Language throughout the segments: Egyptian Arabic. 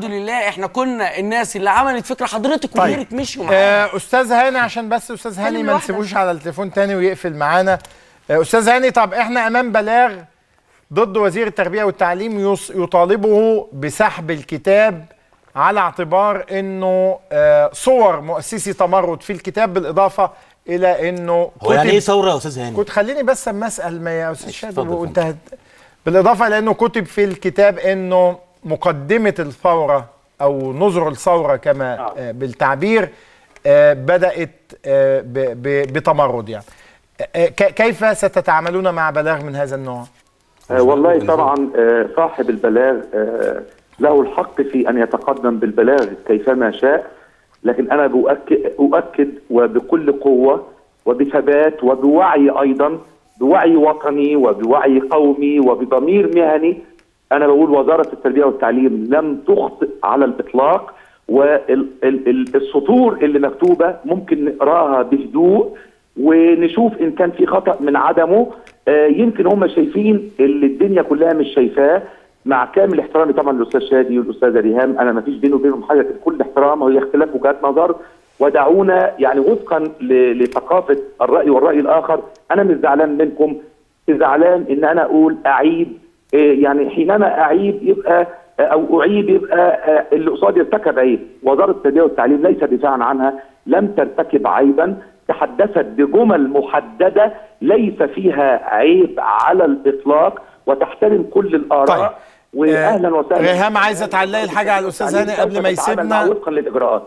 الحمد لله احنا كنا الناس اللي عملت فكره حضرتك وغيرك مشوا معانا آه استاذ هاني عشان بس استاذ هاني ما لوحدك. نسيبوش على التليفون تاني ويقفل معانا آه استاذ هاني طب احنا امام بلاغ ضد وزير التربيه والتعليم يص- يطالبه بسحب الكتاب على اعتبار انه آه صور مؤسسي تمرد في الكتاب بالاضافه الى انه هو يعني ايه ثوره يا استاذ هاني كنت خليني بس اما اسال ما يا استاذ شادي اتفضل. وانتهت بالاضافه لانه كتب في الكتاب انه مقدمه الثوره او نظر الثوره كما آه. آه، بالتعبير آه، بدات آه، ب- ب- بتمرد يعني آه، ك- كيف ستتعاملون مع بلاغ من هذا النوع؟ آه، والله طبعا آه، صاحب البلاغ آه، له الحق في ان يتقدم بالبلاغ كيفما شاء لكن انا بؤكد اؤكد وبكل قوه وبثبات وبوعي ايضا بوعي وطني وبوعي قومي وبضمير مهني انا بقول وزاره التربيه والتعليم لم تخطئ على الاطلاق والسطور اللي مكتوبه ممكن نقراها بهدوء ونشوف ان كان في خطا من عدمه آه، يمكن هم شايفين اللي الدنيا كلها مش شايفاه مع كامل احترامي طبعا للاستاذ شادي والاستاذه ريهام انا ما فيش بيني وبينهم حاجه كل احترام وهي اختلاف وجهات نظر ودعونا يعني وفقا ل- لثقافه الراي والراي الاخر انا مش زعلان منكم زعلان ان انا اقول اعيب إيه يعني حينما اعيب يبقى او اعيب يبقى آه، اللي قصادي ارتكب عيب وزاره التربيه والتعليم ليس دفاعا عنها لم ترتكب عيبا تحدثت بجمل محدده ليس فيها عيب على الاطلاق وتحترم كل الاراء طيب. واهلا وسهلا ريهام عايزة تعلقي الحاجة على الأستاذ هاني قبل ما سوف تتعامل يسيبنا؟ مع وفقا للاجراءات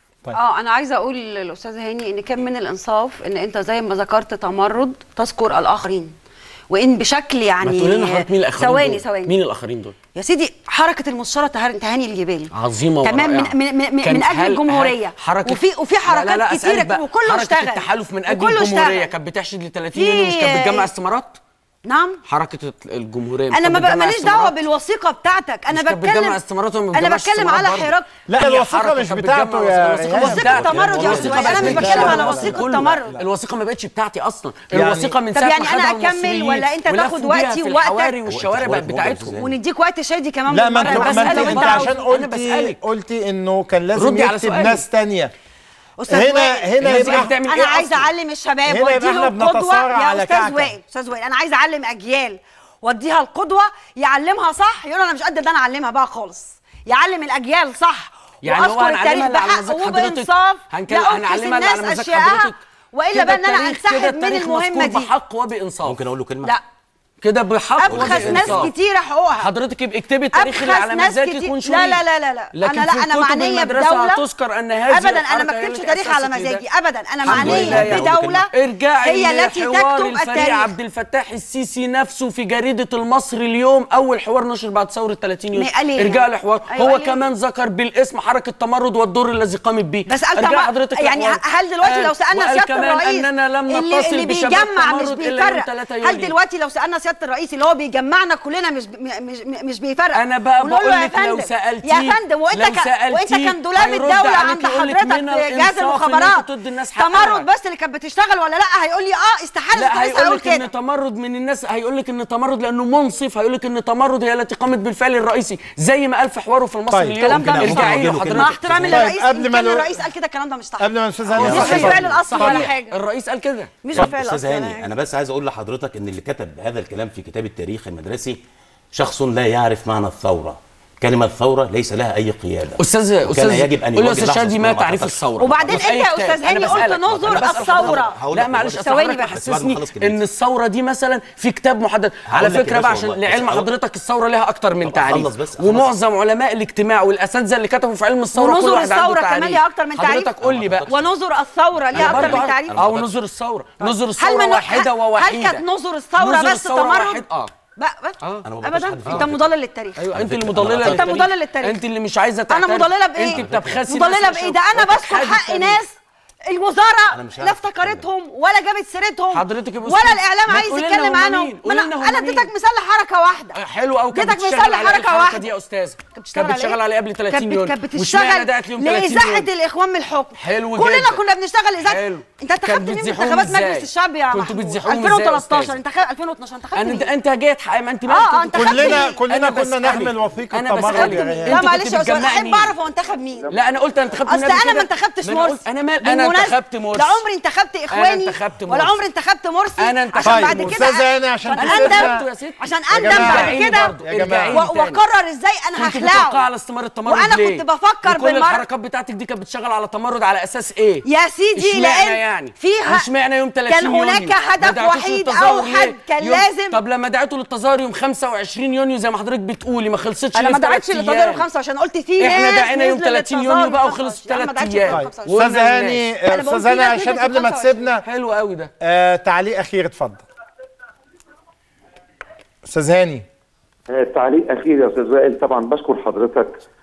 اه انا عايزه اقول للاستاذ هاني ان كان من الانصاف ان انت زي ما ذكرت تمرد تذكر الاخرين وان بشكل يعني ما تقول لنا حضرتك مين الاخرين ثواني دول؟ ثواني مين الاخرين دول يا سيدي حركه المستشار تهاني تهاني الجبالي عظيمه تمام من, ورائعة. من, من, من, كان من اجل هل- الجمهوريه هل حركة وفي وفي حركات لا لا لا كتيره أسألك بقى، وكله حركة اشتغل التحالف من اجل وكله الجمهوريه اشتغل. كانت بتحشد ل 30 في- يونيو مش كانت بتجمع استثمارات نعم حركه الجمهوريه مش انا كانت ما بقى بتجمع ماليش دعوه استثمارات؟ بالوثيقه بتاعتك انا مش كانت بتكلم بتجمع استثمارات وما انا بتجمعش بتكلم على استثمارات برضه. حراك لا هي الوثيقة حركة مش كانت بتاعته بتجمع يا وثيقة ريهام. وثيقة بتاعتي. تمرد يا الوثيقة أستاذ، أنا بقت مش بتاعتي. بتكلم على لا، وثيقة كله. تمرد. الوثيقه ما بقتش بتاعتي اصلا يعني- الوثيقه من طب ساعه يعني ما أنا خدها أكمل المصريين ولا أنت ولفوا تاخد بيها وقتي في ووقتك؟ الحواري والشوارع بقت بتاعتهم ونديك وقت شادي كمان لا ما بالمرة. انت أنا ما انت بسألك انت وأنت عشان عاوز- أنا قلتي بسألك. قلتي انه كان لازم ردي على يكتب سؤالي. ناس تانية استاذ هنا وائل هنا الناس يبقى دي بتعمل انا إيه عايزه أصلاً؟ اعلم الشباب هنا يبقى واديهم احنا قدوه بنتصارع يا على استاذ كعكة. وائل استاذ وائل انا عايزه اعلم اجيال واديها القدوه يعلمها صح يقول انا مش قد ده انا اعلمها بقى خالص يعلم الاجيال صح يعني هو واذكر هنعلمها التاريخ اللي على بحق مزاج حضرتك؟ وبانصاف هنكل- لا انقذ هنعلمها اللي على الناس مزاج اشياءها حضرتك؟ والا كده بقى ان انا التاريخ- كده انسحب من التاريخ المهمه مذكور دي بحق وبانصاف ممكن اقول له كلمه لا كده بحق ابخس ناس وبانصاف كتيره حقوقها حضرتك يبقى اكتبي التاريخ اللي أبخس على ناس مزاجك كتير- وانشريه لا لا لا لا لا لكن انا في لا انا كتب معنيه المدرسة بدوله هتذكر ان هذه ابدا انا الحركة ما هي كتبتش التي تاريخ على أسست لده. مزاجي ابدا انا الحمد معنيه لله يا رب. بدوله ارجعي هي التي لحوار تكتب الفريق التاريخ عبد الفتاح السيسي نفسه في جريده المصري اليوم اول حوار نشر بعد ثوره 30 يونيو ما قال إيه ارجعي يعني؟ لحوار أيوة هو قال إيه؟ كمان ذكر بالاسم حركه تمرد والدور الذي قامت به بس قال ارجعي طبعا حضرتك يعني لحوار. هل دلوقتي قال- لو سالنا وقال سياده كمان الرئيس اننا لم اللي, نتصل اللي بشباب بيجمع مش تمرد الا يوم بيفرق 3 هل يوليو دلوقتي لو سالنا سياده الرئيس اللي هو بيجمعنا كلنا مش مش مش بيفرق انا بقى ونقول له بقول يا لك لو فندم- سالتيه يا فندم وانت لو كان وانت سألتيه كان دولاب هيرد الدوله عليك عند يقول لك حضرتك من في جهاز الإنصاف إن المخابرات أنت تدي الناس حقها. تمرد بس اللي كانت بتشتغل ولا لا هيقول لي اه استحاله لا كنت لسه هيقول اقول لك ان كده تمرد من الناس هيقول لك ان تمرد لانه منصف هيقول لك ان تمرد هي التي قامت بالفعل الرئيسي زي ما قال في حواره في المصري طيب. اليوم الكلام ده مش ارجعي له صح. حضرتك مع احترامي طيب، للرئيس قبل إن ما كان لو- الرئيس قال كده الكلام ده مش صح قبل ما الاستاذ مش هاني بالفعل الاصلي ولا صحيح. حاجه الرئيس قال كده مش طب بالفعل استاذ الاصلي ولا هاني حاجه انا بس عايز اقول لحضرتك ان اللي كتب هذا الكلام في كتاب التاريخ المدرسي شخص لا يعرف معنى الثوره كلمه ثوره ليس لها اي قياده استاذ وكان استاذ يجب ان قول يا يوجه استاذ لحظة شادي ما اسمها تعريف معتقد. الثوره وبعدين وفي أي أنت يا كتاب. أستاذ أنا هاني قلت بسألك. نظر أنا بسأل الثورة. حضرتك. هقول لا لك معلش بس أصل ثواني حضرتك بس. بعد ما محسسني أخلص كلمتي. ان الثوره دي مثلا في كتاب محدد على هقول لك يا فكره بقى باشا عشان والله. لعلم بس أهو. حضرتك الثوره لها اكتر من طب تعريف أخلص بس، أخلص. ومعظم علماء الاجتماع والاساتذه اللي كتبوا في علم الثوره كل ونظر واحد عنده الثورة كمان تعريف ليها أكتر من تعريف. حضرتك قول لي بقى ونظر الثوره ليها أنا اكتر برضو من عارف- تعريف اه ونظر الثوره نظر هل الثوره من واحده هل- ووحيده هل كانت نظر الثوره نظر بس الثورة تمرد واحد- اه بقى بقى اه أنا ما بقولش ابدا حد انت مضلل للتاريخ ايوه انت اللي فكرة. مضلله أنت للتاريخ. مضلل للتاريخ. انت اللي مش عايزه انا تعترف. مضلله بايه انت بتبخسي مضلله الناس بايه عشان- ده انا بذكر وتحادي حق التاريخ. ناس الوزاره أنا مش لا عارف افتكرتهم ولا جابت سيرتهم حضرتك يا أستاذ، ولا الاعلام ما عايز تقولي لنا يتكلم هم عنهم مين؟ ما قولي انا لنا هم انا مين؟ اديتك مثال لحركه واحده حلو قوي كانت اديتك بتشتغل مثال على لحركه الحركه واحده دي يا استاذ كانت بتشتغل كانت بتشتغل عليه قبل 30 كانت- يوم كانت واشمعنى بتشتغل دعت ليوم 30 لإزاحة يوم الإخوان من الحكم حلو كلنا جدا. كنا بنشتغل إزاحة حلو. أنت انتخبت كان مين في بتزيحوهم انتخابات إزاي؟ مجلس الشعب يا كنتوا محمود؟ بتزيحوهم إزاي يا 2013 أستاذ؟ انتخاب 2012 انتخبت انا انت مين؟ انت جيت حق ما انت آه، مالك آه، انت انتخبت كلنا مين؟ كلنا أنا كنا بسألك. نحمل وثيقه أنا تمرد بسألك. يا أنت ريهام لا كنت معلش يا استاذ بتجمعني احب مين؟ اعرف هو انتخب مين لا انا قلت انا انتخبت اصل مين قبل انا ما كده؟ انتخبتش ما أنا قلت- مرسي انا مال انا بالمناسبة، انتخبت مرسي لا عمري انتخبت اخواني انتخبت ولا مرسي. عمري انتخبت مرسي أنا انتخبت عشان طيب، بعد كده أستاذة هاني عشان عشان تسيبها- اندم يا ست. عشان يا اندم جماعة. بعد كده يا جماعة. و- واقرر ازاي انا كنت هخلقه بتوقع على استمرار التمرد وانا ليه؟ كنت بفكر وكل بالمره الحركات بتاعتك دي كانت بتشتغل على تمرد على اساس ايه يا سيدي اشمعنى لان يعني فيها اشمعنى يوم 30 كان يونيو هناك ما هدف دعتوش وحيد للتظاهر او ليه؟ حد كان يوم- لازم طب لما دعيتوا للتظاهر يوم 25 يونيو زي ما حضرتك بتقولي ما خلصتش انا ليه ما في تلات دعيتش أيام؟ للتظاهر 25 قلت في احنا ناس دعينا يوم نزلوا 30 للتظاهر يونيو بقى 25. وخلص أنا ما ثلاث دعيتش ايام طيب للتظاهر 25. وقلنا استاذ هاني للناس. أنا بقول استاذ في هاني ناس عشان نزلت قبل ما 25. تسيبنا حلو قوي ده آه تعليق اخير اتفضل استاذ هاني آه، تعليق اخير يا استاذ وائل طبعا بشكر حضرتك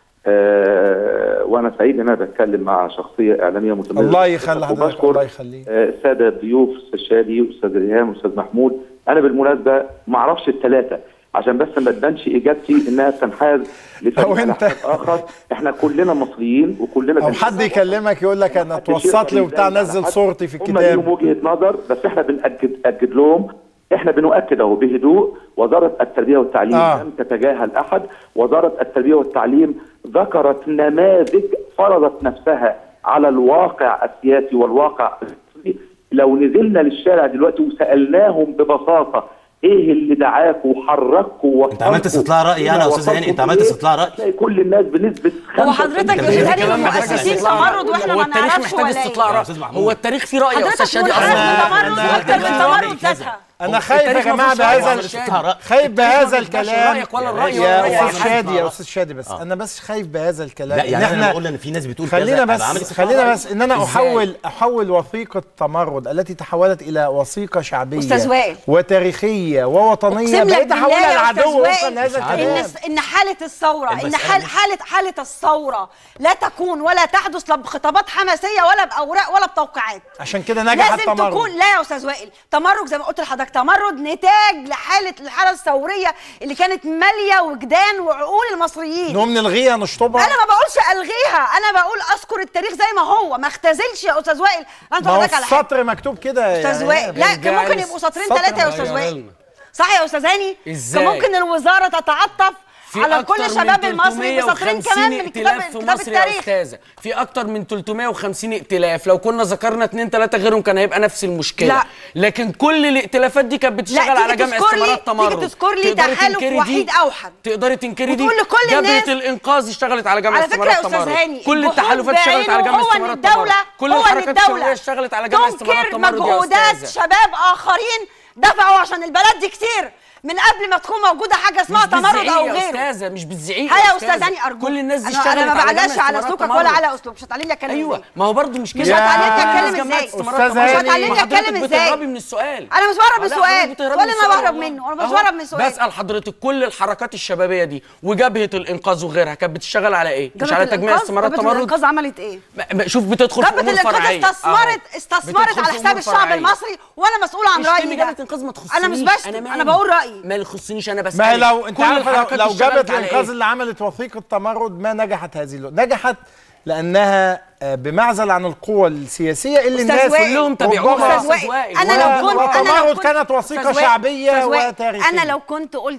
آه وانا سعيد ان انا بتكلم مع شخصيه اعلاميه متميزه الله يخلي حضرتك وبشكر الله يخليك آه، الساده الضيوف استاذ شادي واستاذ ريهام واستاذ محمود انا بالمناسبه ما اعرفش الثلاثه عشان بس ما تبانش اجابتي انها تنحاز لفريق أو على أنت. حساب اخر احنا كلنا مصريين وكلنا او حد يكلمك يقول لك انا توسط لي وبتاع نزل صورتي في هم ليهم الكتاب وجهه نظر بس احنا بنأكد أكد لهم احنا بنؤكد اهو بهدوء وزاره التربيه والتعليم آه. لم تتجاهل احد وزاره التربيه والتعليم ذكرت نماذج فرضت نفسها على الواقع السياسي والواقع المصري لو نزلنا للشارع دلوقتي وسالناهم ببساطه ايه اللي دعاكوا وحركوا انت عملت استطلاع رأي يعني يا أستاذ هاني؟ انت عملت استطلاع رأي؟ تلاقي كل الناس بنسبه هو 95% حضرتك يا أستاذ هاني كلام محتاج مؤسسين استطلاع. تمرد واحنا هو ما التاريخ نعرفش محتاج ولا استطلاع ايه يا رأي أستاذ محمود. هو التاريخ فيه رأي يا أستاذ حضرتك شادي منحاز أصلا للتمرد أنا- واكتر من أنا- التمرد كذا. ذاتها انا خايف يا التاريخ ما جماعه فيهوش رأي بهذا ولا ال- شادي. خايف بهذا ما ينفعش الكلام رأيك ولا الرأي يا ولا استاذ رأي شادي يا حد. استاذ شادي بس انا بس خايف بهذا الكلام لا إن يعني احنا احنا قلنا ان في ناس بتقول كذا خلينا أنا بس عامل استطلاع خلينا رأي. بس ان انا إزاي؟ احول احول وثيقه تمرد التي تحولت الى وثيقه شعبيه أستاذ وائل. وتاريخيه ووطنيه اقسم لك بقيت بالله احولها يا العدو أستاذ وفقا وائل لهذا مش عارف. الكلام ان ان حاله الثوره ان المسألة حال مش- حاله حاله الثوره لا تكون ولا تحدث لا بخطابات حماسيه ولا باوراق ولا بتوقيعات عشان كده نجح لازم التمرد تكون لا يا استاذ وائل تمرد زي ما قلت لحضرتك تمرد نتاج لحاله الحاله الثوريه اللي كانت ماليه وجدان وعقول المصريين نقوم نلغيها نشطبها انا ما بقولش الغيها انا بقول اذكر التاريخ زي ما هو ما اختزلش يا استاذ وائل انت ما هو حضرتك على حاجه السطر مكتوب كده يا استاذ وائل لا كان ارجع ممكن لي يبقوا سطرين سطر ثلاثه يا غير استاذ وائل لنا. صح يا استاذ هاني إزاي؟ كان ممكن الوزاره تتعطف في على أكتر كل من شباب المصري بسطرين 350 كمان من كتاب ائتلاف في كتاب مصر يا التاريخ استاذه في اكتر من 350 ائتلاف لو كنا ذكرنا اثنين ثلاثه غيرهم كان هيبقى نفس المشكله لا. لكن كل الائتلافات دي كانت بتشتغل تيجي على جمع تذكر لي- استمارات تمرد تيجي تذكر لي تقدري تحالف تنكري دي؟ وحيد أوحد. تقدري تنكري دي وتقول لكل جبهه الناس- الانقاذ اشتغلت على جمع على فكره استمارات يا استاذ تمرد هاني كل الجهود التحالفات اشتغلت على بعينه جمع هو ان استمارات تمرد الدوله كل هو ان الحركات الدوله الشعبيه اشتغلت على جمع استمارات تنكر تمرد يا مجهودات استاذه شباب اخرين دفعوا عشان البلد دي كتير من قبل ما تكون موجوده حاجه اسمها مش تمرد بالزعيق او يا غيره استاذه مش بالزعيق ها يا استاذ هاني ارجوك كل الناس دي أنا- اشتغلت انا ما على جمع بعلاش على استمارات سلوكك تمرد. ولا على اسلوب مش هتعلمني اتكلم ايوه ازاي ما هو برضه مش كده مش هتعلمني يا اتكلم جماعة ازاي استمارات أستاذ تمرد. هاني. مش هتعلمني وحضرتك اتكلم ازاي بتهربي من السؤال انا مش بهرب من لا، السؤال حضرتك بتهربي السؤال من اللي انا السؤال بهرب والله. منه انا مش أهو. بهرب من السؤال بسال حضرتك كل الحركات الشبابيه دي وجبهه الانقاذ وغيرها كانت بتشتغل على ايه؟ مش جبهة على تجميع الإنقاذ- استمارات جبهة تمرد الانقاذ عملت ايه؟ ما- ما- شوف بتدخل في جبهة امور الانقاذ فرعيه استثمرت أهو. استثمرت بتدخل على في حساب أمور الشعب فرعية. المصري وانا مسؤوله عن اشتمي رايي جبهه ده الانقاذ ما تخصنيش انا مش بشتم مالي. انا بقول رايي ما يخصنيش انا بس ما هي لو انت عارف لو, لو جبهه الانقاذ اللي عملت وثيقه تمرد ما نجحت هذه اللغة. نجحت لانها آه، بمعزل عن القوى السياسيه اللي أستاذ الناس وائل. كلهم تابعوها ربما- يا أستاذ أستاذ وائل، وائل. انا لو كنت انا لو والتمرد كنت كانت وثيقة أستاذ وائل، شعبية أستاذ وائل، وتاريخية. انا لو كنت قلت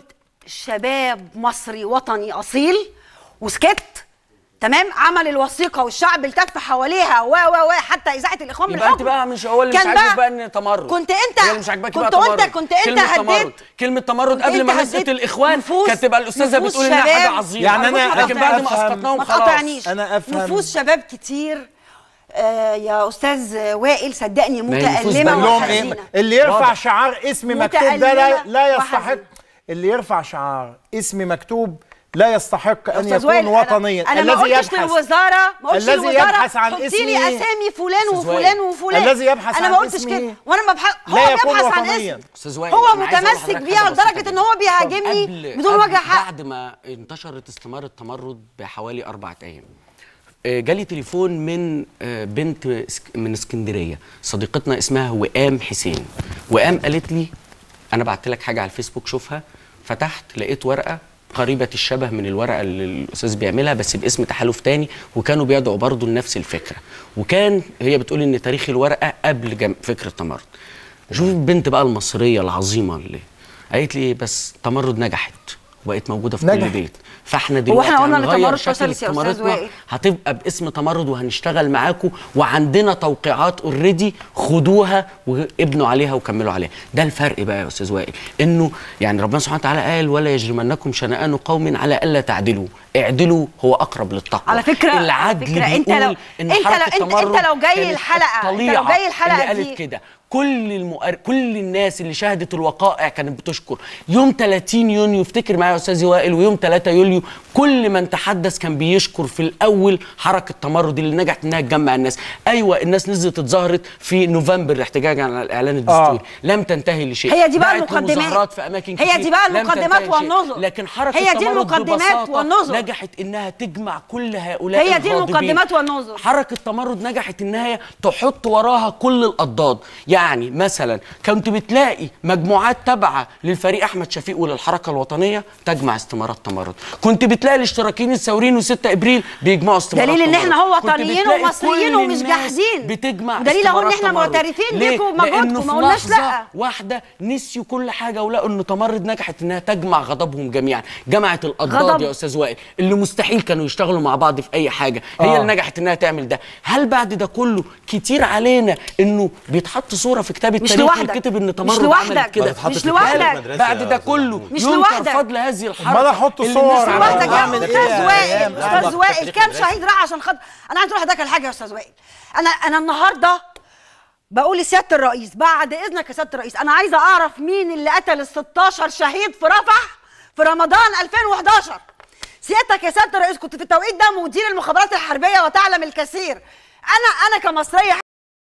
شباب مصري وطني اصيل وسكت تمام عمل الوثيقه والشعب التف حواليها و و و حتى اذاعه الاخوان يبقى انت بالحكم. بقى مش هو اللي مش كان عاجبك بقى ان تمرد كنت انت هي اللي مش عاجباكي كنت بقى قلت تمرد كنت انت كلمة تمرد هديت كلمة تمرد كنت قبل انت ما نزلت هديت الاخوان نفوس- كانت تبقى الاستاذه نفوس بتقول انها شباب. حاجه عظيمه يعني أنا- ما لكن بعد ما تقاطعنيش. اسقطناهم ما خلاص تقاطعنيش أنا أفهم. نفوس شباب كتير آه يا استاذ وائل صدقني ما هي نفوس متألمة بقول لهم وحزينة ايه اللي يرفع واضح. شعار اسم مكتوب ده لا, متألمة لا يستحق وحزينة. اللي يرفع شعار اسم مكتوب لا يستحق ان أستاذ يكون وائل، أنا- وطنيا انا ما الذي قلتش يبحث للوزاره ما قلتش الذي للوزاره يبحث عن حطي لي اسمه- اسامي فلان أستاذ وفلان وائل. وفلان الذي يبحث انا عن ما قلتش اسمه كده وانا ما بح... لا هو يكون بيبحث عن وطنيا. اسم استاذ وائل هو أنا عايز أقول متمسك لحضرتك بيها حاجة بسيطة لدرجه ان هو بيهاجمني قبل بدون قبل- وجه حق بعد ما انتشرت استمارة التمرد بحوالي أربعة أيام آه، جالي تليفون من آه، بنت اسك- من اسكندرية صديقتنا اسمها وئام حسين وئام قالت لي أنا بعت لك حاجة على الفيسبوك شوفها فتحت لقيت ورقة قريبة الشبه من الورقة اللي الأستاذ بيعملها بس باسم تحالف تاني وكانوا بيدعوا برضه لنفس الفكرة وكان هي بتقول إن تاريخ الورقة قبل جم... فكرة التمرد شوف البنت بقى المصرية العظيمة اللي قالت لي إيه بس تمرد نجحت وبقت موجوده في نجحت. كل بيت فاحنا دلوقتي إحنا قلنا إن هنغير تمرد شكل فشل يا أستاذ تمردنا وائل؟ هتبقى باسم تمرد وهنشتغل معاكم وعندنا توقيعات اوريدي خدوها وابنوا عليها وكملوا عليها ده الفرق بقى يا استاذ وائل انه يعني ربنا سبحانه وتعالى قال ولا يجرمنكم شنآن قوم على الا تعدلوا اعدلوا هو اقرب للتقوى على فكرة- على العدل فكرة أنت بيقول لو- إن أنت لو- حركة أنت- أنت التمرد لو جاي كانت الحلقة- أنت لو الطليعة جاي الحلقة اللي دي- قالت كده كل المؤر... كل الناس اللي شهدت الوقائع كانت بتشكر يوم 30 يونيو افتكر معايا يا استاذ وائل ويوم 3 يوليو كل من تحدث كان بيشكر في الاول حركه التمرد اللي نجحت انها تجمع الناس ايوه الناس نزلت اتظاهرت في نوفمبر احتجاجا على الاعلان الدستوري لم تنتهي لشيء هي دي بقى دعت المقدمات. لمظاهرات في اماكن هي كتير دي بقى لم المقدمات تنتهي لشيء. والنظر. لكن حركه هي دي التمرد المقدمات ببساطة والنظر. نجحت انها تجمع كل هؤلاء هي دي الغاضبين. المقدمات والنظر. حركه تمرد نجحت ان هي تحط وراها كل الاضداد يعني مثلا كنت بتلاقي مجموعات تابعه للفريق احمد شفيق وللحركه الوطنيه تجمع استمارات تمرد كنت بتلاقي الاشتراكيين الثوريين و6 ابريل بيجمعوا استمارات دليل ان تمرد. احنا هو كنت وطنيين بتلاقي ومصريين كل ومش الناس جاهزين. بتجمع ودليل اهو ان استمارات احنا تمرد. معترفين ليه؟ بيكم وبمجهودكم، لأنه في ما قلناش لحظة لأ. واحده نسيوا كل حاجه ولقوا ان تمرد نجحت انها تجمع غضبهم جميعا جمعت الاضداد غضب. يا استاذ وائل اللي مستحيل كانوا يشتغلوا مع بعض في اي حاجه هي آه. اللي نجحت انها تعمل ده هل بعد ده كله كتير علينا انه بيتحط صوره في كتاب مش التاريخ لوحدك. ويتكتب ان مش تمرد لوحدك. عمل كده ما تتحط مش في لوحدك. كتاب المدرسة بعد يا ده أستاذ كله محمود. مش ينكر لوحدك. فضل هذه الحركه امال احط اللي صور الناس على لوحدك يا أعمل إيه استاذ يا وائل إيهاب؟ استاذ أعمل وائل تاريخ كام المدرسة. شهيد راح عشان خاطر انا عايز اقول لحضرتك على حاجه يا استاذ وائل انا انا النهارده بقول لسياده الرئيس بعد اذنك يا سياده الرئيس انا عايزه اعرف مين اللي قتل ال 16 شهيد في رفح في رمضان 2011 سيادتك يا سياده الرئيس كنت في التوقيت ده مدير المخابرات الحربيه وتعلم الكثير انا انا كمصريه